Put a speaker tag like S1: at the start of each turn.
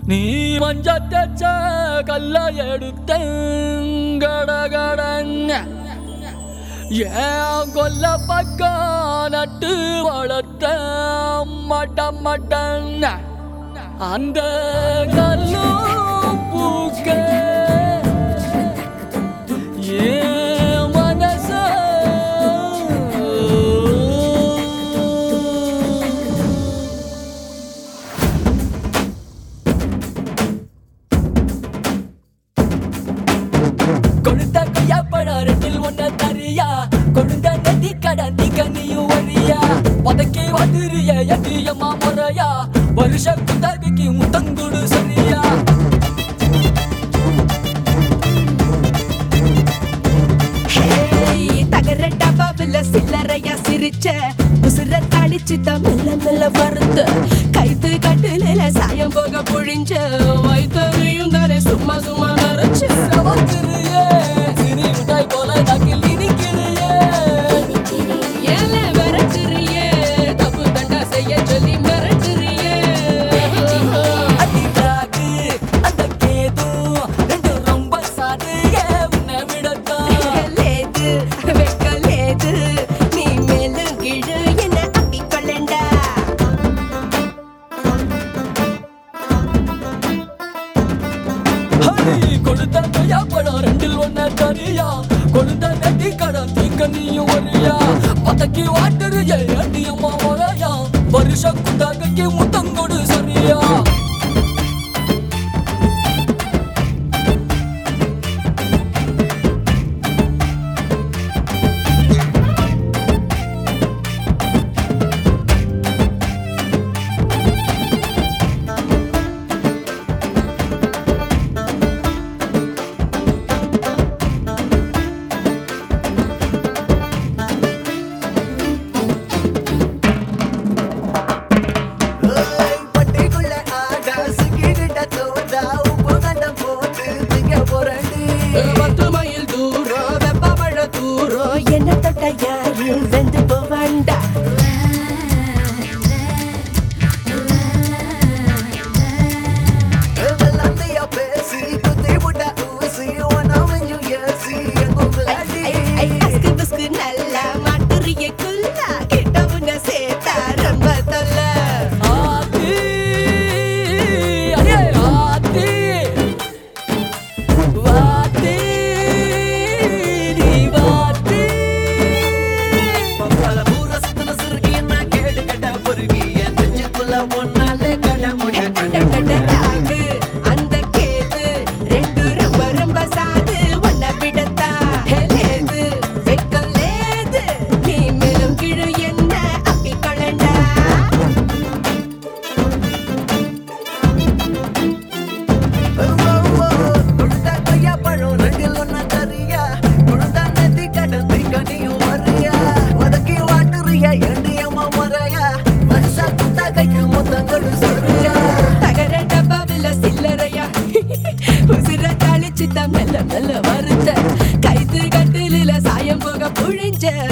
S1: நீ மஞ்ச தேச்ச கல்ல எடுத்த கடகடங்க ஏன் கொல்ல பக்கம் நட்டு வளர்த்த மட்ட மட்டங்க அந்த கல்லும் பூக்க ஏன் மனச கொடுத்த கையாப்பழம் ரெண்டில் ஒன்ன தரியா கொடுத்த நதி கடந்தி கனியும் வழியா பதக்கி வந்துரிய எட்டியம்மா முறையா வருஷ குத்தகைக்கு முத்தங்குடு சரியா
S2: ஹேய், தகர டப்பாவுல சில்லறையா சிரிச்ச உசுர தாளிச்சு தான் மெல்ல மெல்ல வறுத்த கைத்து கட்டுல சாயம் போக புழிஞ்ச வைத்தறியும் தானே சும்மா சும்மா நரைச்சு
S1: சவக்கிறியே சிறி மிட்டாய் போல நக்கில் இனிக்கிறியே
S2: ஏல விரட்டுறியே தப்பு தண்டா செய்ய சொல்லி மிரட்டுறியே
S1: அடிக்காது அந்த கேது ரெண்டு ரொம்ப சாது ஏன் உன்னை விடத்தான்
S2: லேது வெக்கலேது நீ மேலும் கீழு என்ன அப்பிக்கொள்ளண்டா
S1: ஹரி கொடுத்த கையா படம் ரெண்டில் ஒன்ன தரியா கொடுத்த நெட்டி கடன் தீக்க நீயும் வரியா பதக்கி வாட்டுறிய ஏண்டியம்மா வரையா வருஷ குத்தகைக்கு முத்தங்கொடு சரியா
S3: பட்டிக்குள்ள ஆடா சிக்கிட்ட தோதா உப்பு கண்டம் போட்டு திங்க போறடி
S2: பத்து மைல் தூரம் வெப்ப மழை தூரம் என்ன தொட்ட யாரு வெந்து போவாண்டா
S3: வெள்ளாந்தையா பேசி குத்தி விட்ட ஊசி ஒன்னாமஞ்சு ஏசி எங்கும்
S2: ஐ, ஐ, அஸ்கு புஸ்கு நல்லா மாட்டுறிய குல்லா கிட்ட உன்ன சேர்த்தா ரொம்ப தொல்ல
S1: ஆத்தி அடே ஆத்தி வாத்தி நீ வாத்தி
S3: பல பூரா சுத்தன சிறுகி நான் கேடு கட்ட பொறுகி என் நெஞ்சுக்குள்ள ஒன்னாலே கட முடிய
S2: டடடடாகு, அந்த கேது ரெண்டு ரொம்ப ரொம்ப சாது உன்னை விடத்தா ஹெலேது வெக்கலேது நீ மேலும் கீழு என்ன அப்பிக்கொள்ளண்டா
S3: கொடுத்த கையா பழம் ரெண்டில் ஒன்னா தரியா கொடுத்த நெத்தி கடன் திங்க நீயும் வரியா வதக்கி வாட்டுறியா எண்டியம்மா முறையா வருஷா குத்தகைக்கு முத்தங்கொடு சொல்றியா
S2: தகர டப்பாவில சில்லறையா உசிர தாளிச்சு தான் மெல்ல மெல்ல வருத்த கைத்து கட்டில சாயம் போக புழிஞ்ச